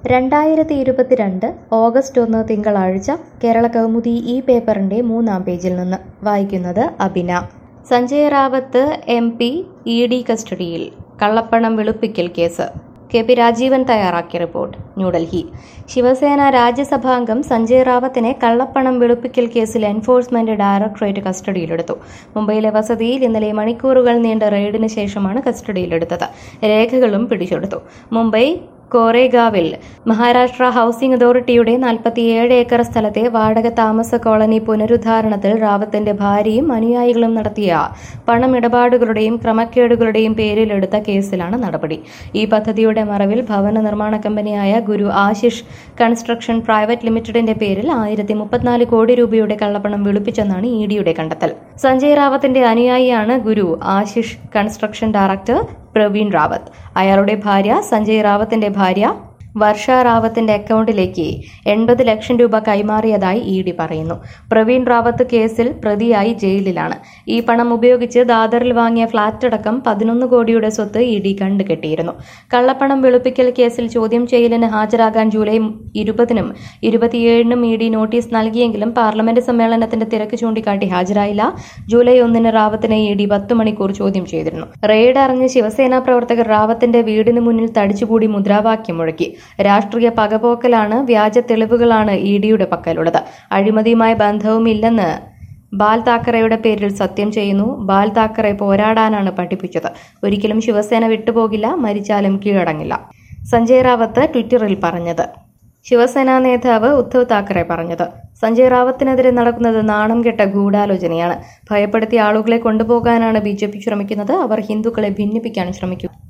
രണ്ടായിരത്തി ഇരുപത്തിരണ്ട് ഓഗസ്റ്റ് ഒന്ന് തിങ്കളാഴ്ച കേരള കൗമുദി ഈ പേപ്പറിന്റെ മൂന്നാം പേജിൽ നിന്ന് വായിക്കുന്നത് Abina Sanjay Raut M P E D കസ്റ്റഡിയിൽ കള്ളപ്പണം വെളുപ്പിക്കൽ കേസ് കെ പി രാജീവൻ തയ്യാറാക്കിയ റിപ്പോർട്ട് ന്യൂഡൽഹി ശിവസേന രാജ്യസഭാംഗം സഞ്ജയ് റാവത്തിനെ കള്ളപ്പണം വെളുപ്പിക്കൽ കേസിൽ എൻഫോഴ്സ്മെന്റ് ഡയറക്ടറേറ്റ് കസ്റ്റഡിയിലെടുത്തു മുംബൈയിലെ വസതിയിൽ ഇന്നലെ മണിക്കൂറുകൾ നീണ്ട റെയ്ഡിന് ശേഷമാണ് കസ്റ്റഡിയിലെടുത്തത് രേഖകളും പിടിച്ചെടുത്തു മുംബൈ കോറേഗാവിൽ മഹാരാഷ്ട്ര ഹൌസിംഗ് അതോറിറ്റിയുടെ നാൽപ്പത്തിയേഴ് ഏക്കർ സ്ഥലത്തെ വാടക താമസ കോളനി പുനരുദ്ധാരണത്തിൽ റാവത്തിന്റെ ഭാര്യയും അനുയായികളും നടത്തിയ പണമിടപാടുകളുടെയും ക്രമക്കേടുകളുടെയും പേരിലെടുത്ത കേസിലാണ് നടപടി ഈ പദ്ധതിയുടെ മറവിൽ ഭവന നിർമ്മാണ കമ്പനിയായ ഗുരു ആശിഷ് കൺസ്ട്രക്ഷൻ പ്രൈവറ്റ് ലിമിറ്റഡിന്റെ പേരിൽ ആയിരത്തി മുപ്പത്തിനാല് കോടി രൂപയുടെ കള്ളപ്പണം വെളുപ്പിച്ചെന്നാണ് ഇ ഡിയുടെ കണ്ടെത്തൽ സഞ്ജയ് റാവത്തിന്റെ അനുയായിയാണ് ഗുരു ആശിഷ് കൺസ്ട്രക്ഷൻ ഡയറക്ടർ പ്രവീൺ റാവത്ത് അയാളുടെ ഭാര്യ സഞ്ജയ് റാവത്തിന്റെ ഭാര്യ വർഷ റാവത്തിന്റെ അക്കൗണ്ടിലേക്ക് എൺപത് ലക്ഷം രൂപ കൈമാറിയതായി ഇ ഡി പറയുന്നു പ്രവീൺ റാവത്ത് കേസിൽ പ്രതിയായി ജയിലിലാണ് ഈ പണം ഉപയോഗിച്ച് ദാദറിൽ വാങ്ങിയ ഫ്ളാറ്റ് അടക്കം പതിനൊന്ന് കോടിയുടെ സ്വത്ത് ഇ ഡി കണ്ടുകെട്ടിയിരുന്നു കള്ളപ്പണം വെളുപ്പിക്കൽ കേസിൽ ചോദ്യം ചെയ്യലിന് ഹാജരാകാൻ ജൂലൈ ഇരുപതിനും ഇരുപത്തിയേഴിനും ഇ ഡി നോട്ടീസ് നൽകിയെങ്കിലും പാർലമെന്റ് സമ്മേളനത്തിന്റെ തിരക്ക് ചൂണ്ടിക്കാട്ടി ഹാജരായില്ല ജൂലൈ ഒന്നിന് റാവത്തിനെ ഇ ഡി പത്ത് മണിക്കൂർ ചോദ്യം ചെയ്തിരുന്നു റെയ്ഡ് അറിഞ്ഞ് ശിവസേന പ്രവർത്തകർ റാവത്തിന്റെ വീടിന് മുന്നിൽ തടിച്ചുകൂടി മുദ്രാവാക്യം മുഴക്കി രാഷ്ട്രീയ പകപോക്കലാണ് വ്യാജ തെളിവുകളാണ് ഇ ഡിയുടെ പക്കലുള്ളത് അഴിമതിയുമായി ബന്ധവുമില്ലെന്ന് ബാൽ താക്കറെയുടെ പേരിൽ സത്യം ചെയ്യുന്നു ബാൽ താക്കറെ പോരാടാനാണ് പഠിപ്പിച്ചത് ഒരിക്കലും ശിവസേന വിട്ടുപോകില്ല മരിച്ചാലും കീഴടങ്ങില്ല സഞ്ജയ് റാവത്ത് ട്വിറ്ററിൽ പറഞ്ഞത് ശിവസേനാ നേതാവ് ഉദ്ധവ് താക്കറെ പറഞ്ഞത് സഞ്ജയ് റാവത്തിനെതിരെ നടക്കുന്നത് നാണം കെട്ട ഗൂഢാലോചനയാണ് ഭയപ്പെടുത്തിയ ആളുകളെ കൊണ്ടുപോകാനാണ് ബി ജെ പി ശ്രമിക്കുന്നത് അവർ ഹിന്ദുക്കളെ ഭിന്നിപ്പിക്കാൻ ശ്രമിക്കും